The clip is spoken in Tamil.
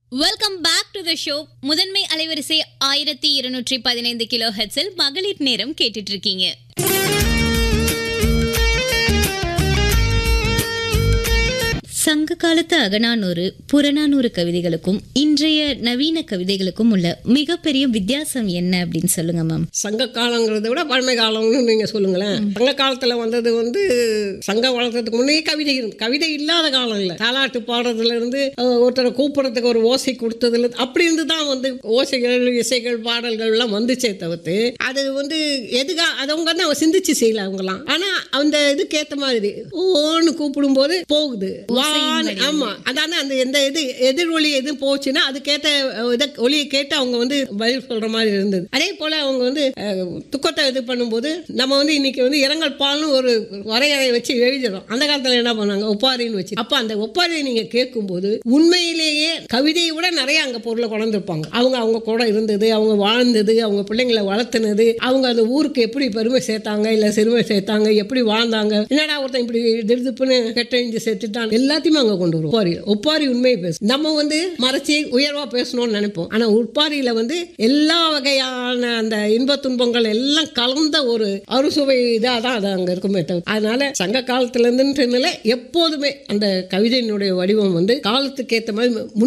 welcome back to the show முதன்மை அலைவரிசை ஆயிரத்தி இருநூற்றி பதினைந்து கிலோ ஹெட்ஸில் மகளிர் நேரம் கேட்டுட்டு இருக்கீங்க சங்க காலத்து அகநானூறு புறநானூறு கவிதைகளுக்கும் இன்றைய நவீன கவிதைகளுக்கும் உள்ள மிகப்பெரிய வித்தியாசம் என்ன அப்படின்னு சொல்லுங்க மேம் சங்க காலங்கிறத விட பழமை காலம்னு நீங்க சொல்லுங்களேன் சங்க காலத்துல வந்தது வந்து சங்கம் வளர்க்கறதுக்கு முன்னே கவிதை இருந்து கவிதை இல்லாத காலம் இல்லை தாலாட்டு பாடுறதுல இருந்து அஹ், ஒருத்தரை கூப்பிடுறதுக்கு ஒரு ஓசை கொடுத்ததுல இருந்து அப்படி இருந்து தான் வந்து ஓசைகள் இசைகள் பாடல்கள் எல்லாம் வந்துச்சே தவிர்த்து அது வந்து எதுக்கா அது அவங்க வந்து அவங்க சிந்திச்சு செய்யல அவங்கலாம் ஆனா அந்த இதுக்கு ஏத்த மாதிரி ஓன்னு கூப்பிடும்போது போகுது வான்னு ஆமா அதான அந்த எந்த இது எதிர் ஒலி எது போச்சுன்னா அதுக்கேத்த அஹ், இத ஒலியை கேட்டு அவங்க வந்து பதில் சொல்ற மாதிரி இருந்தது அதே போல அவங்க வந்து அஹ், துக்கத்தை இது பண்ணும்போது நம்ம வந்து இன்னைக்கு வந்து இரங்கல் பால்னு ஒரு வரையறை வச்சு எழுதிடுறோம் அந்த காலத்துல என்ன பண்ணாங்க ஒப்பாரின்னு வச்சு அப்ப அந்த ஒப்பாரியை நீங்க கேட்கும்போது உண்மையிலேயே கவிதையை விட நிறைய அங்க பொருளை கொண்டிருப்பாங்க அவங்க அவங்க கூட இருந்தது அவங்க வாழ்ந்தது அவங்க பிள்ளைங்களை வளர்த்துனது அவங்க அந்த ஊருக்கு எப்படி பெருமை சேர்த்தாங்க இல்ல சிறுமை சேர்த்தாங்க எப்படி வாழ்ந்தாங்க என்னடா ஒருத்தன் இப்படி திருதுப்புன்னு கெட்டழிஞ்சு செத்துட்டான் எல்லாத்தையுமே அங்க கொண்டு வரும் ஒப்பாரி ஒப்பாரி உண்மையை பேசு நம்ம வந்து மறைச்சி உயர்வா பேசணும்னு நினைப்போம் ஆனா ஒப்பாரியில வந்து எல்லா வகையான அந்த இன்ப துன்பங்கள் எல்லாம் கலந்த ஒரு அறுசுவை இதாக தான் அது அங்க இருக்குமே தவிர அதனால சங்க காலத்துல இருந்துன்னு எப்போதுமே அந்த கவிதையினுடைய வடிவம் வந்து காலத்துக்கு ஏற்ற மாதிரி